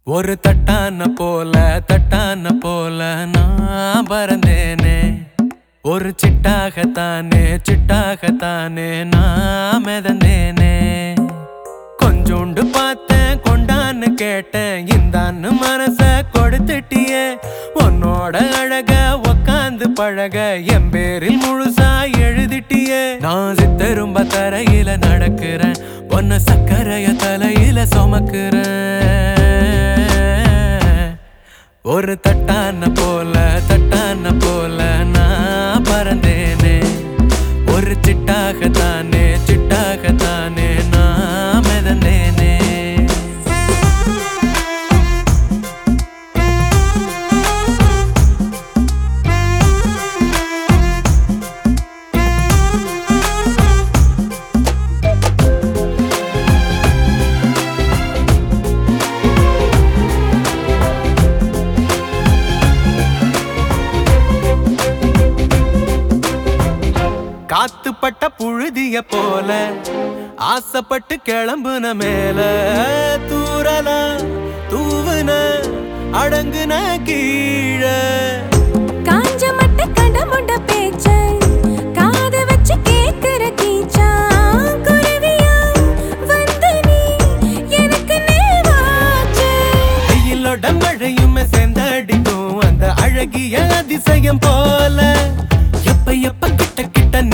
ஒரு தட்டான போல தட்டான போல நான் பறந்தேனே ஒரு சிட்டாகத்தானே சிட்டாகத்தானே நான் மிதந்தேனே கொஞ்சோண்டு பார்த்தேன் கொண்டான்னு கேட்டேன் இந்தான்னு மனச கொடுத்துட்டியே உன்னோட அழக உக்காந்து பழக என் பேரில் முழுசா எழுதிட்டியே நான் சித்தரும்ப தரையில நடக்கிறேன் பொன்ன சக்கரைய தலையில சுமக்கிறேன் ஒரு தட்டான போல தட்டான போல நான் பறந்தேனே ஒரு சிட்டாகத்தானே சிட்டாகத்தானே நான் மிதந்தேனே காத்துப்பட்ட புழுதிய போல ஆசைப்பட்டு கிளம்புன மேல தூரல தூவுன அடங்குன கீழே காஞ்ச மட்ட கடமுண்ட பேச்ச காத வச்சு கேக்குற கீச்சா குருவியா வந்து நீ எனக்கு நேவாச்சு வெயிலோட மழையுமே சேர்ந்தடிக்கும் அந்த அழகிய அதிசயம் போல எப்ப எப்ப கிட்ட கிட்ட